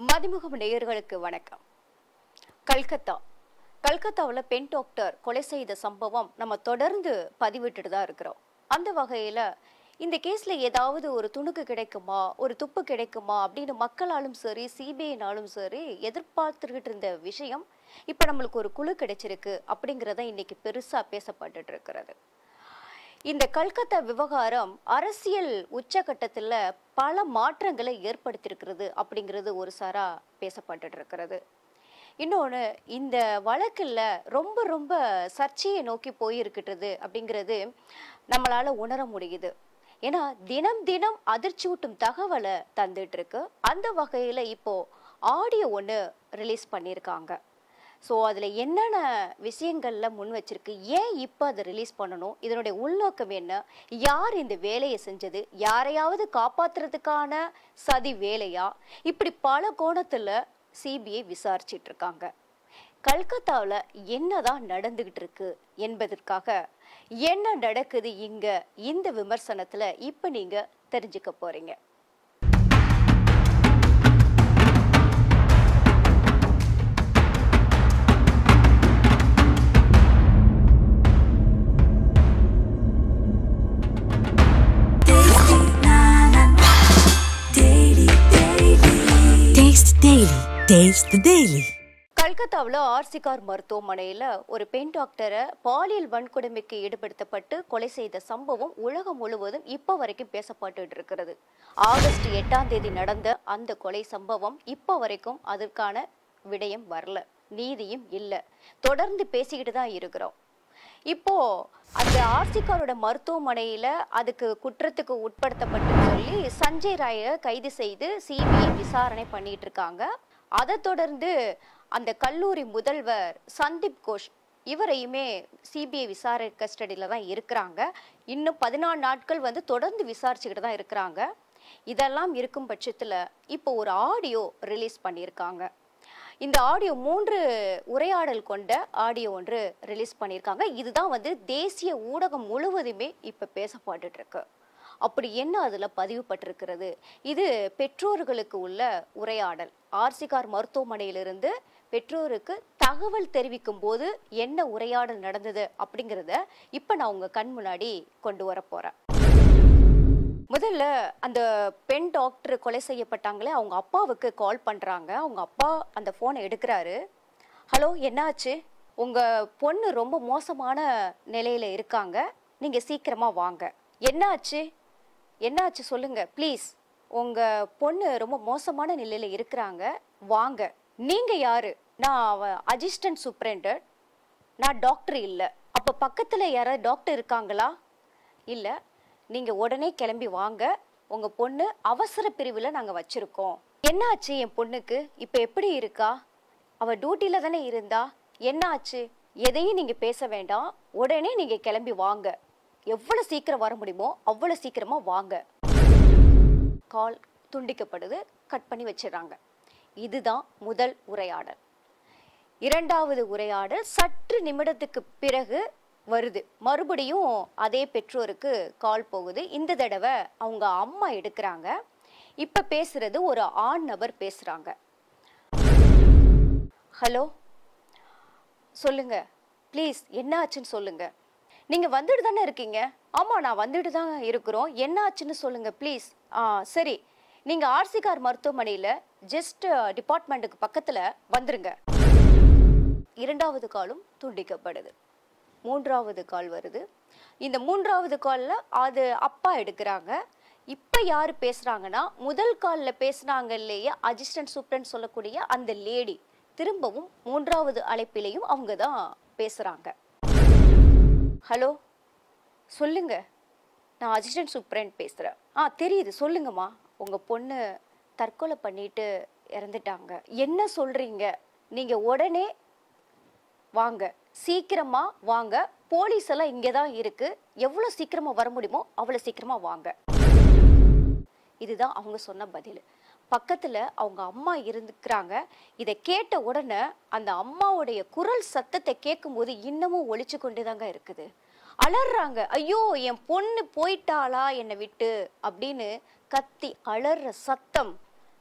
மதிமுகம் நேயர்களுக்கு வணக்கம் கல்கத்தா கல்கத்தாவில் பெண் டாக்டர் கொலை செய்த சம்பவம் நம்ம தொடர்ந்து பதிவிட்டுட்டு தான் இருக்கிறோம் அந்த வகையில் இந்த கேஸில் ஏதாவது ஒரு துணுக்கு கிடைக்குமா ஒரு துப்பு கிடைக்குமா அப்படின்னு மக்களாலும் சரி சிபிஐனாலும் சரி எதிர்பார்த்துக்கிட்டு இருந்த விஷயம் இப்போ நம்மளுக்கு ஒரு குழு கிடைச்சிருக்கு அப்படிங்கிறத இன்னைக்கு பெருசாக பேசப்பட்டுட்டு இருக்கிறது இந்த கல்கத்தா விவகாரம் அரசியல் உச்சகட்டத்தில் பல மாற்றங்களை ஏற்படுத்தியிருக்கிறது அப்படிங்கிறது ஒரு சாரா பேசப்பட்டுட்டு இருக்கிறது இன்னொன்று இந்த வழக்கில் ரொம்ப ரொம்ப சர்ச்சையை நோக்கி போயிருக்கிறது அப்படிங்கிறது நம்மளால உணர முடியுது ஏன்னா தினம் தினம் அதிர்ச்சியூட்டும் தகவலை தந்துட்டு இருக்கு அந்த வகையில் இப்போ ஆடியோ ஒன்று ரிலீஸ் பண்ணியிருக்காங்க ஸோ அதில் என்னென்ன விஷயங்கள்ல முன் வச்சிருக்கு ஏன் இப்போ அதை ரிலீஸ் பண்ணணும் இதனுடைய உள்நோக்கம் என்ன யார் இந்த வேலையை செஞ்சது யாரையாவது காப்பாத்துறதுக்கான சதி வேலையா இப்படி பல கோணத்தில் சிபிஐ விசாரிச்சிட்டு இருக்காங்க கல்கத்தாவில் என்னதான் நடந்துகிட்டு இருக்கு என்பதற்காக என்ன நடக்குது இங்க இந்த விமர்சனத்துல இப்போ நீங்க தெரிஞ்சுக்க போறீங்க Taste Daily. Taste the Daily. கல்கத்தாவில் ஆர்சிகார் மருத்துவமனையில் ஒரு பெண் டாக்டரை பாலியல் வன்கொடுமைக்கு ஈடுபடுத்தப்பட்டு கொலை செய்த சம்பவம் உலகம் முழுவதும் இப்போ வரைக்கும் பேசப்பட்டு இருக்கிறது ஆகஸ்ட் எட்டாம் தேதி நடந்த அந்த கொலை சம்பவம் இப்போ வரைக்கும் அதற்கான விடயம் வரல நீதியும் இல்லை தொடர்ந்து பேசிக்கிட்டு தான் இருக்கிறோம் இப்போ அந்த ஆர்சிகாரோட மருத்துவமனையில அதுக்கு குற்றத்துக்கு உட்படுத்தப்பட்டு சொல்லி சஞ்சய் ராயை கைது செய்து சிபிஐ விசாரணை பண்ணிட்டு இருக்காங்க அதை தொடர்ந்து அந்த கல்லூரி முதல்வர் சந்தீப் கோஷ் இவரையுமே சிபிஐ விசாரணை கஸ்டடியில தான் இருக்கிறாங்க இன்னும் பதினாலு நாட்கள் வந்து தொடர்ந்து விசாரிச்சுக்கிட்டு தான் இருக்கிறாங்க இதெல்லாம் இருக்கும் பட்சத்துல இப்போ ஒரு ஆடியோ ரிலீஸ் பண்ணியிருக்காங்க இந்த ஆடியோ மூன்று உரையாடல் கொண்ட ஆடியோ ஒன்று ரிலீஸ் பண்ணியிருக்காங்க இதுதான் வந்து தேசிய ஊடகம் முழுவதுமே இப்போ பேசப்பட்டுட்டு இருக்கு அப்படி என்ன அதில் பதிவுபட்டிருக்கிறது இது பெற்றோர்களுக்கு உள்ள உரையாடல் ஆர்சிகார் மருத்துவமனையிலிருந்து பெற்றோருக்கு தகவல் தெரிவிக்கும் போது என்ன உரையாடல் நடந்தது அப்படிங்கிறத இப்போ நான் உங்க கண் முன்னாடி கொண்டு வர போறேன் முதல்ல அந்த பெண் டாக்டர் கொலை செய்யப்பட்டாங்களே அவங்க அப்பாவுக்கு கால் பண்ணுறாங்க அவங்க அப்பா அந்த ஃபோனை எடுக்கிறாரு ஹலோ என்னாச்சு உங்கள் பொண்ணு ரொம்ப மோசமான நிலையில் இருக்காங்க நீங்கள் சீக்கிரமாக வாங்க என்னாச்சு என்னாச்சு சொல்லுங்க ப்ளீஸ் உங்கள் பொண்ணு ரொம்ப மோசமான நிலையில் இருக்கிறாங்க வாங்க நீங்கள் யாரு நான் அசிஸ்டன்ட் சூப்பரண்டட் நான் டாக்டர் இல்லை அப்போ பக்கத்தில் யாராவது டாக்டர் இருக்காங்களா இல்லை நீங்கள் உடனே கிளம்பி வாங்க உங்கள் பொண்ணு அவசர பிரிவில் நாங்கள் வச்சுருக்கோம் என்னாச்சு என் பொண்ணுக்கு இப்போ எப்படி இருக்கா அவள் டியூட்டியில் தானே இருந்தா என்னாச்சு எதையும் நீங்கள் பேச வேண்டாம் உடனே நீங்கள் கிளம்பி வாங்க எவ்வளோ சீக்கிரம் வர முடியுமோ அவ்வளோ சீக்கிரமாக வாங்க கால் துண்டிக்கப்படுது கட் பண்ணி வச்சிடுறாங்க இதுதான் முதல் உரையாடல் இரண்டாவது உரையாடல் சற்று நிமிடத்துக்கு பிறகு வருது மறுபடியும் அதே பெற்றோருக்கு கால் போகுது இந்த தடவை அவங்க அம்மா எடுக்கிறாங்க இப்ப பேசுறது ஒரு ஆண் நபர் பேசுறாங்க ஹலோ சொல்லுங்க ப்ளீஸ் என்ன ஆச்சுன்னு சொல்லுங்க நீங்க வந்துட்டு தானே இருக்கீங்க ஆமா நான் வந்துட்டு தான் இருக்கிறோம் என்ன ஆச்சுன்னு சொல்லுங்க ப்ளீஸ் ஆ சரி நீங்க ஆர்சிகார் மருத்துவமனையில ஜஸ்ட் டிபார்ட்மெண்ட்டுக்கு பக்கத்துல வந்துருங்க இரண்டாவது காலும் துண்டிக்கப்படுது மூன்றாவது கால் வருது இந்த மூன்றாவது காலில் அது அப்பா எடுக்கிறாங்க இப்போ யார் பேசுகிறாங்கன்னா முதல் காலில் பேசுனாங்க இல்லையா அசிஸ்டன்ட் சூப்பரண்ட் சொல்லக்கூடிய அந்த லேடி திரும்பவும் மூன்றாவது அழைப்பிலையும் அவங்க தான் பேசுகிறாங்க ஹலோ சொல்லுங்க நான் அசிஸ்டன்ட் சூப்பரண்ட் பேசுகிறேன் ஆ தெரியுது சொல்லுங்கம்மா உங்கள் பொண்ணு தற்கொலை பண்ணிட்டு இறந்துட்டாங்க என்ன சொல்கிறீங்க நீங்கள் உடனே வாங்க சீக்கிரமா வாங்க போலீஸ் எல்லாம் இங்கே தான் இருக்கு எவ்வளோ சீக்கிரமா வர முடியுமோ அவ்வளோ சீக்கிரமா வாங்க இதுதான் அவங்க சொன்ன பதில் பக்கத்துல அவங்க அம்மா இருந்துக்கிறாங்க இதை கேட்ட உடனே அந்த அம்மாவுடைய குரல் சத்தத்தை கேட்கும்போது இன்னமும் ஒழிச்சு கொண்டு தாங்க இருக்குது அலறாங்க ஐயோ என் பொண்ணு போயிட்டாளா என்னை விட்டு அப்படின்னு கத்தி அலற சத்தம்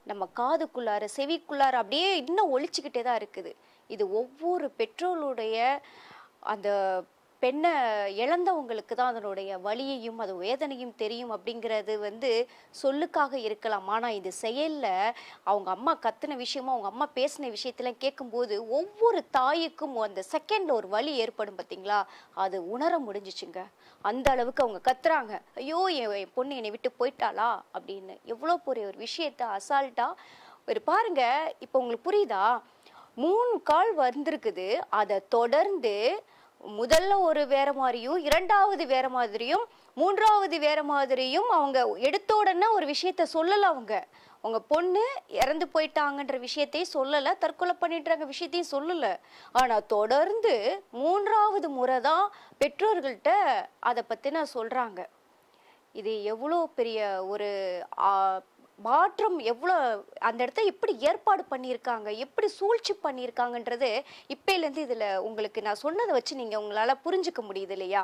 நம்ம காதுக்குள்ளார செவிக்குள்ளார அப்படியே இன்னும் ஒழிச்சுக்கிட்டே தான் இருக்குது இது ஒவ்வொரு பெற்றோருடைய அந்த பெண்ணை இழந்தவங்களுக்கு தான் அதனுடைய வலியையும் அது வேதனையும் தெரியும் அப்படிங்கிறது வந்து சொல்லுக்காக இருக்கலாம் ஆனால் இது செயலில் அவங்க அம்மா கத்துன விஷயமும் அவங்க அம்மா பேசின விஷயத்தெல்லாம் கேட்கும்போது ஒவ்வொரு தாய்க்கும் அந்த செகண்டில் ஒரு வலி ஏற்படும் பார்த்தீங்களா அது உணர முடிஞ்சிச்சுங்க அந்த அளவுக்கு அவங்க கத்துறாங்க ஐயோ என் என் பொண்ணு என்னை விட்டு போயிட்டாளா அப்படின்னு எவ்வளோ பெரிய ஒரு விஷயத்த அசால்ட்டாக ஒரு பாருங்க இப்போ உங்களுக்கு புரியுதா மூணு கால் வந்திருக்குது அதை தொடர்ந்து முதல்ல ஒரு வேற மாதிரியும் இரண்டாவது வேற மாதிரியும் மூன்றாவது வேற மாதிரியும் அவங்க எடுத்த உடனே ஒரு விஷயத்த சொல்லல அவங்க உங்க பொண்ணு இறந்து போயிட்டாங்கன்ற விஷயத்தையும் சொல்லல தற்கொலை பண்ணிட்டாங்க விஷயத்தையும் சொல்லல ஆனா தொடர்ந்து மூன்றாவது முறை தான் பெற்றோர்கள்ட்ட அதை பத்தின சொல்றாங்க இது எவ்வளோ பெரிய ஒரு ஆ, மாற்றம் எவ்வளோ அந்த இடத்த எப்படி ஏற்பாடு பண்ணியிருக்காங்க எப்படி சூழ்ச்சி பண்ணியிருக்காங்கன்றது இப்பையிலேருந்து இதில் உங்களுக்கு நான் சொன்னதை வச்சு நீங்கள் உங்களால் புரிஞ்சுக்க முடியுது இல்லையா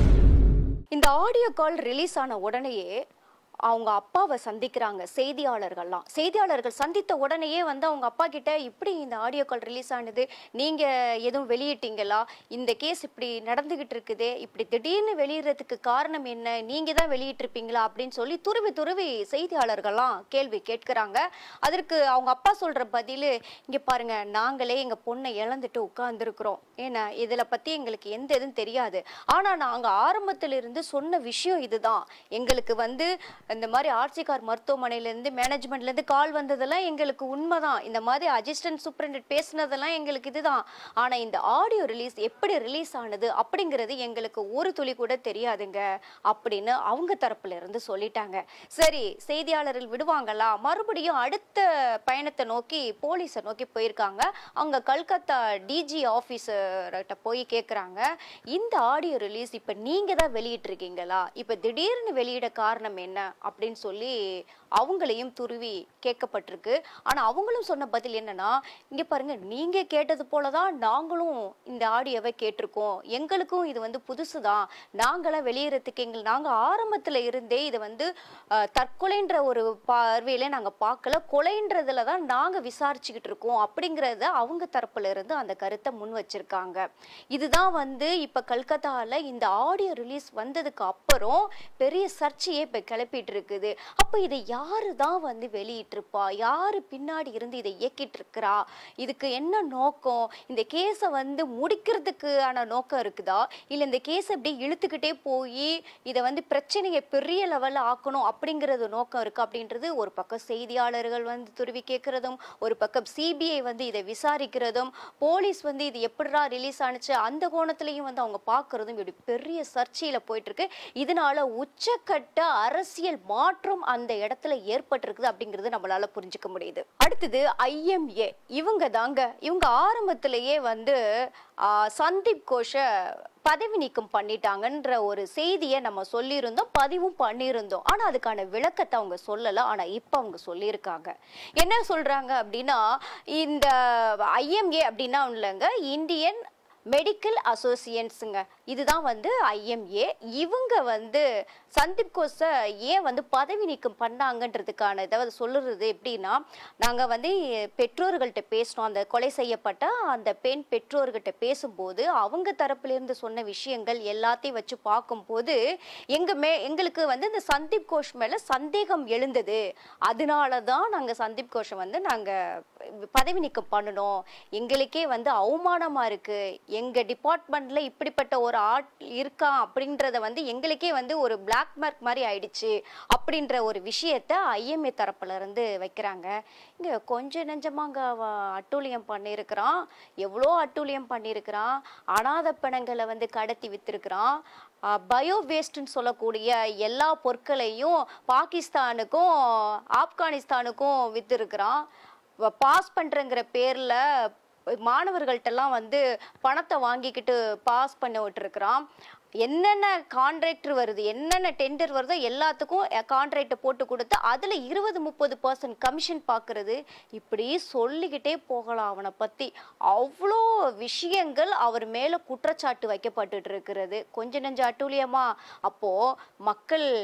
இந்த ஆடியோ கால் ரிலீஸ் ஆன உடனேயே அவங்க அப்பாவை சந்திக்கிறாங்க செய்தியாளர்கள்லாம் செய்தியாளர்கள் சந்தித்த உடனேயே வந்து அவங்க அப்பா கிட்ட இப்படி இந்த ஆடியோ கால் ரிலீஸ் ஆனது நீங்க எதுவும் வெளியிட்டீங்களா இந்த கேஸ் இப்படி நடந்துகிட்டு இருக்குதே இப்படி திடீர்னு வெளியிடுறதுக்கு காரணம் என்ன நீங்க தான் வெளியிட்டிருப்பீங்களா அப்படின்னு சொல்லி துருவி துருவி செய்தியாளர்கள்லாம் கேள்வி கேட்கிறாங்க அதற்கு அவங்க அப்பா சொல்ற பதில் இங்க பாருங்க நாங்களே எங்க பொண்ணை இழந்துட்டு உட்கார்ந்துருக்குறோம் ஏன்னா இதுல பத்தி எங்களுக்கு எந்த இதுவும் தெரியாது ஆனா நாங்க ஆரம்பத்துல இருந்து சொன்ன விஷயம் இதுதான் எங்களுக்கு வந்து இந்த மாதிரி ஆர்சிகார் மருத்துவமனையிலேருந்து மேனேஜ்மெண்ட்லேருந்து கால் வந்ததெல்லாம் எங்களுக்கு உண்மைதான் இந்த மாதிரி அசிஸ்டன்ட் சூப்பரண்ட் பேசினதெல்லாம் எங்களுக்கு இதுதான் ஆனால் இந்த ஆடியோ ரிலீஸ் எப்படி ரிலீஸ் ஆனது அப்படிங்கிறது எங்களுக்கு ஒரு துளி கூட தெரியாதுங்க அப்படின்னு அவங்க தரப்புல இருந்து சொல்லிட்டாங்க சரி செய்தியாளர்கள் விடுவாங்களா மறுபடியும் அடுத்த பயணத்தை நோக்கி போலீஸை நோக்கி போயிருக்காங்க அங்க கல்கத்தா டிஜி ஆஃபீஸர்கிட்ட போய் கேட்குறாங்க இந்த ஆடியோ ரிலீஸ் இப்போ நீங்க தான் வெளியிட்டிருக்கீங்களா இப்போ திடீர்னு வெளியிட காரணம் என்ன அப்படின்னு சொல்லி அவங்களையும் துருவி கேட்கப்பட்டிருக்கு ஆனா அவங்களும் சொன்ன பதில் என்னன்னா இங்க பாருங்க நீங்க கேட்டது போல தான் நாங்களும் இந்த ஆடியோவை கேட்டிருக்கோம் எங்களுக்கும் இது வந்து புதுசு தான் நாங்களாம் வெளியேறதுக்கு எங்கள் நாங்க ஆரம்பத்துல இருந்தே இதை வந்து அஹ், தற்கொலைன்ற ஒரு பார்வையில நாங்க பார்க்கல கொலைன்றதுல தான் நாங்க விசாரிச்சுக்கிட்டு இருக்கோம் அப்படிங்கறத அவங்க தரப்புல இருந்து அந்த கருத்தை முன் வச்சிருக்காங்க இதுதான் வந்து இப்ப கல்கத்தால இந்த ஆடியோ ரிலீஸ் வந்ததுக்கு அப்புறம் பெரிய சர்ச்சையே இப்ப கிளப்பிட்டு இருக்குது அப்ப இதை யாரு தான் வந்து வெளியிட்டிருப்பா யாரு பின்னாடி இருந்து இதை இயக்கிட்டு இருக்கிறா இதுக்கு என்ன நோக்கம் இந்த கேஸை வந்து முடிக்கிறதுக்கான நோக்கம் இருக்குதா இல்ல இந்த கேஸ் அப்படியே இழுத்துக்கிட்டே போய் இதை வந்து பிரச்சனையை பெரிய லெவல்ல ஆக்கணும் அப்படிங்கிறது நோக்கம் இருக்கு அப்படின்றது ஒரு பக்கம் செய்தியாளர்கள் வந்து துருவி கேட்கறதும் ஒரு பக்கம் சிபிஐ வந்து இதை விசாரிக்கிறதும் போலீஸ் வந்து இது எப்படிடா ரிலீஸ் ஆனுச்சு அந்த கோணத்திலையும் வந்து அவங்க பார்க்கறதும் இப்படி பெரிய சர்ச்சையில போயிட்டு இருக்கு இதனால உச்சக்கட்ட அரசியல் மாற்றம் அந்த இடத்துல ஏற்பட்டிருக்குது அப்படிங்கிறது நம்மளால புரிஞ்சுக்க முடியுது அடுத்தது ஐஎம்ஏ இவங்க தாங்க இவங்க ஆரம்பத்திலேயே வந்து ஆ, சந்தீப் கோஷை பதவி நீக்கம் பண்ணிட்டாங்கன்ற ஒரு செய்தியை நம்ம சொல்லியிருந்தோம் பதிவும் பண்ணியிருந்தோம் ஆனா அதுக்கான விளக்கத்தை அவங்க சொல்லல ஆனா இப்ப அவங்க சொல்லியிருக்காங்க என்ன சொல்றாங்க அப்படின்னா இந்த ஐஎம்ஏ அப்படின்னா இல்லைங்க இந்தியன் மெடிக்கல் அசோசியன்ஸுங்க இதுதான் வந்து ஐஎம்ஏ இவங்க வந்து சந்தீப் கோஸை ஏன் வந்து பதவி நீக்கம் பண்ணாங்கன்றதுக்கான இதை சொல்லுறது எப்படின்னா நாங்கள் வந்து பெற்றோர்கள்ட்ட பேசினோம் அந்த கொலை செய்யப்பட்ட அந்த பெண் பெற்றோர்கிட்ட பேசும்போது அவங்க தரப்பிலிருந்து சொன்ன விஷயங்கள் எல்லாத்தையும் வச்சு பார்க்கும்போது எங்க மே எங்களுக்கு வந்து இந்த சந்தீப் கோஷ் மேல சந்தேகம் எழுந்தது அதனால தான் நாங்கள் சந்தீப் கோஷை வந்து நாங்கள் பதவி நீக்கம் பண்ணணும் எங்களுக்கே வந்து அவமானமா இருக்கு எங்க டிபார்ட்மெண்ட்ல இப்படிப்பட்ட ஒரு ஆட் இருக்கான் அப்படின்றத வந்து எங்களுக்கே வந்து ஒரு பிளாக் மார்க் மாதிரி ஆயிடுச்சு அப்படின்ற ஒரு விஷயத்த ஐஎம்ஏ தரப்புல இருந்து வைக்கிறாங்க இங்க கொஞ்ச நெஞ்சமாங்க அவன் அட்டூழியம் பண்ணியிருக்கிறான் எவ்வளோ அட்டூழியம் பண்ணியிருக்கிறான் அனாதை பிணங்களை வந்து கடத்தி வித்திருக்கிறான் பயோ வேஸ்ட்னு சொல்லக்கூடிய எல்லா பொருட்களையும் பாகிஸ்தானுக்கும் ஆப்கானிஸ்தானுக்கும் வித்திருக்கிறான் பாஸ் பண்றேங்கிற பேர்ல மாணவர்கள்ட்டெல்லாம் வந்து பணத்தை வாங்கிக்கிட்டு பாஸ் பண்ண விட்டுருக்குறான் என்னென்ன கான்ட்ராக்டர் வருது என்னென்ன டெண்டர் வருதோ எல்லாத்துக்கும் கான்ட்ராக்டை போட்டு கொடுத்து அதில் இருபது முப்பது பர்சன்ட் கமிஷன் பார்க்கறது இப்படி சொல்லிக்கிட்டே போகலாம் அவனை பற்றி அவ்வளோ விஷயங்கள் அவர் மேலே குற்றச்சாட்டு வைக்கப்பட்டுட்டு இருக்கிறது கொஞ்ச நெஞ்ச அட்டூழியமா அப்போது மக்கள்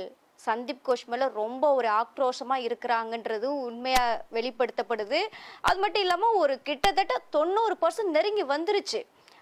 சந்தீப் கோஷ் மேல ரொம்ப ஒரு ஆக்ரோஷமா இருக்கிறாங்கன்றது உண்மையா வெளிப்படுத்தப்படுது அது மட்டும் இல்லாம ஒரு கிட்டத்தட்ட தொண்ணூறு பர்சன்ட் நெருங்கி வந்துருச்சு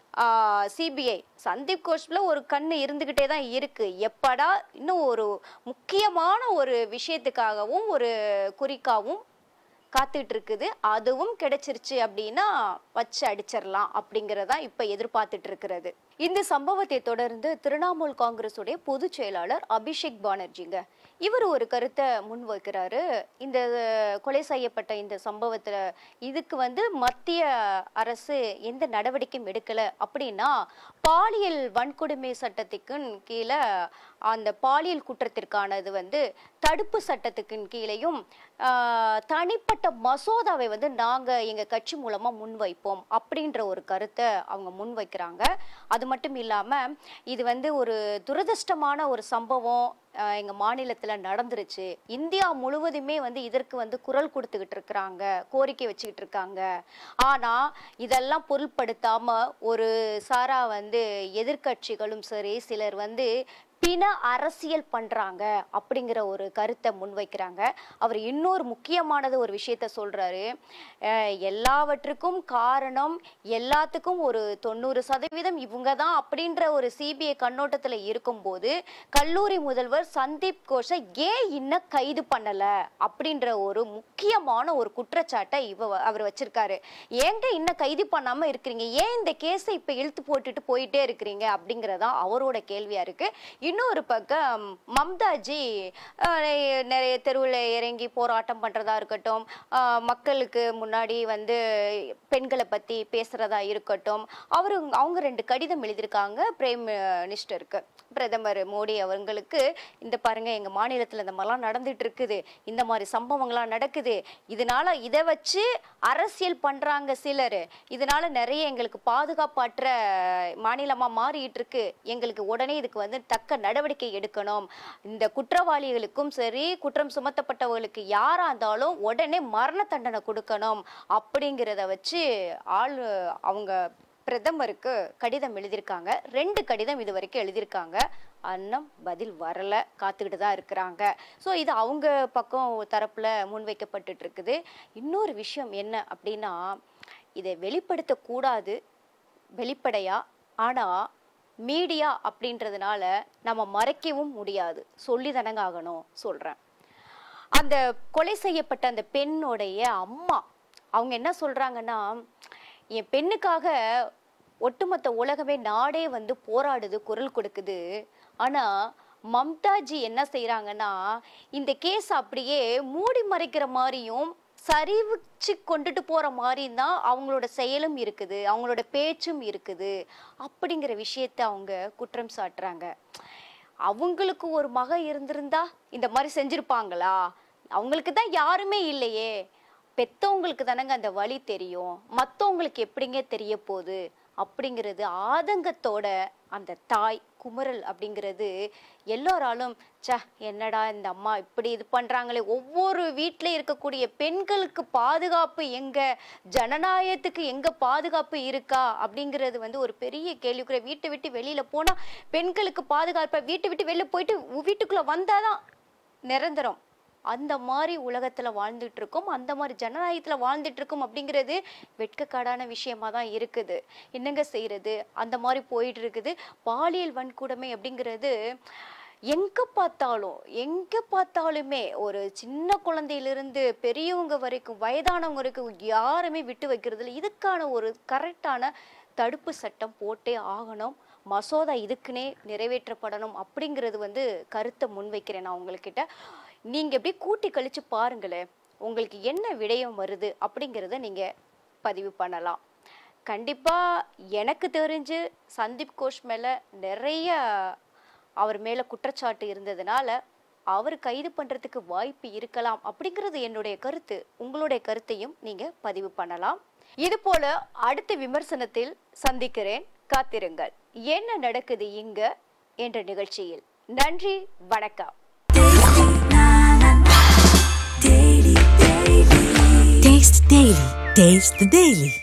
சிபிஐ சந்தீப் கோஷ்ல ஒரு கண்ணு இருந்துகிட்டே தான் இருக்கு எப்படா இன்னும் ஒரு முக்கியமான ஒரு விஷயத்துக்காகவும் ஒரு குறிக்காகவும் காத்துட்டு இருக்குது அதுவும் கிடைச்சிருச்சு அப்படின்னா வச்சு அடிச்சிடலாம் அப்படிங்கறதா இப்ப எதிர்பார்த்துட்டு இருக்கிறது இந்த சம்பவத்தை தொடர்ந்து திரிணாமுல் காங்கிரஸுடைய பொதுச் செயலாளர் அபிஷேக் பானர்ஜிங்க இவர் ஒரு கருத்தை முன்வைக்கிறாரு இந்த கொலை செய்யப்பட்ட இந்த சம்பவத்துல இதுக்கு வந்து மத்திய அரசு எந்த நடவடிக்கையும் எடுக்கல அப்படின்னா பாலியல் வன்கொடுமை சட்டத்துக்கு கீழே அந்த பாலியல் குற்றத்திற்கானது வந்து தடுப்பு சட்டத்துக்கு கீழேயும் ஆஹ், தனிப்பட்ட மசோதாவை வந்து நாங்க எங்க கட்சி மூலமா முன்வைப்போம் அப்படின்ற ஒரு கருத்தை அவங்க முன்வைக்கிறாங்க அது மட்டும் இல்லாம இது வந்து ஒரு துரதிர்ஷ்டமான ஒரு சம்பவம் ஆஹ், எங்க மாநிலத்துல நடந்துருச்சு இந்தியா முழுவதுமே வந்து இதற்கு வந்து குரல் கொடுத்துக்கிட்டு இருக்கிறாங்க கோரிக்கை வச்சுக்கிட்டு இருக்காங்க ஆனா இதெல்லாம் பொருட்படுத்தாம ஒரு சாரா வந்து எதிர்க்கட்சிகளும் சரி சிலர் வந்து பிண அரசியல் பண்றாங்க அப்படிங்கிற ஒரு கருத்தை முன்வைக்கிறாங்க அவர் இன்னொரு முக்கியமானது ஒரு விஷயத்த சொல்றாரு அஹ் எல்லாவற்றுக்கும் காரணம் எல்லாத்துக்கும் ஒரு தொண்ணூறு சதவீதம் இவங்க தான் அப்படின்ற ஒரு சிபிஐ கண்ணோட்டத்துல இருக்கும்போது கல்லூரி முதல்வர் சந்தீப் கோஷை ஏன் இன்னும் கைது பண்ணல அப்படின்ற ஒரு முக்கியமான ஒரு குற்றச்சாட்டை இவ அவர் வச்சிருக்காரு ஏங்க இன்னும் கைது பண்ணாம இருக்கிறீங்க ஏன் இந்த கேஸை இப்ப இழுத்து போட்டுட்டு போயிட்டே இருக்கிறீங்க அப்படிங்கறதா அவரோட கேள்வியா இருக்கு இன்னொரு பக்கம் மம்தாஜி அஹ், நெ- நிறைய தெருவில் இறங்கி போராட்டம் பண்றதா இருக்கட்டும் அஹ், மக்களுக்கு முன்னாடி வந்து பெண்களை பத்தி பேசுறதா இருக்கட்டும் அவரு அவங்க ரெண்டு கடிதம் எழுதியிருக்காங்க பிரைம் மினிஸ்டருக்கு பிரதமர் மோடி அவங்களுக்கு இந்த பாருங்க எங்க மாநிலத்துல இந்த மாதிரிலாம் நடந்துட்டு இருக்குது இந்த மாதிரி சம்பவங்கள்லாம் நடக்குது இதனால இதை வச்சு அரசியல் பண்றாங்க சிலர் இதனால நிறைய எங்களுக்கு பாதுகாப்பற்ற மாநிலமா மாறிட்டு இருக்கு எங்களுக்கு உடனே இதுக்கு வந்து தக்க நடவடிக்கை எடுக்கணும் இந்த குற்றவாளிகளுக்கும் சரி குற்றம் சுமத்தப்பட்டவர்களுக்கு யாரா இருந்தாலும் உடனே மரண தண்டனை கொடுக்கணும் அப்படிங்கிறத வச்சு ஆள் அவங்க பிரதமருக்கு கடிதம் எழுதியிருக்காங்க ரெண்டு கடிதம் இது வரைக்கும் எழுதியிருக்காங்க அன்னம் பதில் வரல காத்துக்கிட்டு தான் இருக்கிறாங்க ஸோ இது அவங்க பக்கம் தரப்புல முன்வைக்கப்பட்டுட்டு இருக்குது இன்னொரு விஷயம் என்ன அப்படின்னா இதை வெளிப்படுத்தக்கூடாது வெளிப்படையா ஆனா மீடியா அப்படின்றதுனால நம்ம மறைக்கவும் முடியாது சொல்லி தானங்க ஆகணும் சொல்றேன் அந்த கொலை செய்யப்பட்ட அந்த பெண்ணுடைய அம்மா அவங்க என்ன சொல்றாங்கன்னா என் பெண்ணுக்காக ஒட்டுமொத்த உலகமே நாடே வந்து போராடுது குரல் கொடுக்குது ஆனா மம்தாஜி என்ன செய்றாங்கன்னா இந்த கேஸ் அப்படியே மூடி மறைக்கிற மாதிரியும் சரிவிச்சு கொண்டுட்டு போற மாதிரியும் தான் அவங்களோட செயலும் இருக்குது அவங்களோட பேச்சும் இருக்குது அப்படிங்கிற விஷயத்த அவங்க குற்றம் சாட்டுறாங்க அவங்களுக்கு ஒரு மக இருந்திருந்தா இந்த மாதிரி செஞ்சிருப்பாங்களா அவங்களுக்கு தான் யாருமே இல்லையே பெத்தவங்களுக்கு தானங்க அந்த வழி தெரியும் மத்தவங்களுக்கு எப்படிங்க தெரிய போகுது அப்படிங்கிறது ஆதங்கத்தோட அந்த தாய் குமரல் அப்படிங்கிறது எல்லாராலும் ச்சே என்னடா இந்த அம்மா இப்படி இது பண்றாங்களே ஒவ்வொரு வீட்டில் இருக்கக்கூடிய பெண்களுக்கு பாதுகாப்பு எங்க ஜனநாயகத்துக்கு எங்க பாதுகாப்பு இருக்கா அப்படிங்கிறது வந்து ஒரு பெரிய கேள்விக்குற வீட்டை விட்டு வெளியில போனா பெண்களுக்கு பாதுகாப்பா வீட்டை விட்டு வெளில போயிட்டு உ- வீட்டுக்குள்ள வந்தாதான் நிரந்தரம் அந்த மாதிரி உலகத்துல வாழ்ந்துட்டு இருக்கோம் அந்த மாதிரி ஜனநாயகத்துல வாழ்ந்துட்டு இருக்கோம் அப்படிங்கிறது வெட்கக்காடான விஷயமா தான் இருக்குது என்னங்க செய்யறது அந்த மாதிரி போயிட்டு இருக்குது பாலியல் வன்கொடுமை அப்படிங்கிறது எங்க பார்த்தாலும் எங்க பார்த்தாலுமே ஒரு சின்ன குழந்தையிலிருந்து பெரியவங்க வரைக்கும் வயதானவங்க வரைக்கும் யாருமே விட்டு வைக்கிறது இல்லை இதுக்கான ஒரு கரெக்டான தடுப்பு சட்டம் போட்டே ஆகணும் மசோதா இதுக்குன்னே நிறைவேற்றப்படணும் அப்படிங்கிறது வந்து கருத்தை முன்வைக்கிறேன் நான் உங்கள்கிட்ட நீங்க எப்படி கூட்டி கழிச்சு பாருங்களேன் உங்களுக்கு என்ன விடயம் வருது அப்படிங்கிறத நீங்க பதிவு பண்ணலாம் கண்டிப்பா எனக்கு தெரிஞ்சு சந்தீப் கோஷ் மேல நிறைய அவர் மேல குற்றச்சாட்டு இருந்ததுனால அவர் கைது பண்றதுக்கு வாய்ப்பு இருக்கலாம் அப்படிங்கிறது என்னுடைய கருத்து உங்களுடைய கருத்தையும் நீங்க பதிவு பண்ணலாம் இது போல அடுத்த விமர்சனத்தில் சந்திக்கிறேன் காத்திருங்கள் என்ன நடக்குது இங்க என்ற நிகழ்ச்சியில் நன்றி வணக்கம் Taste the Daily. Taste the Daily.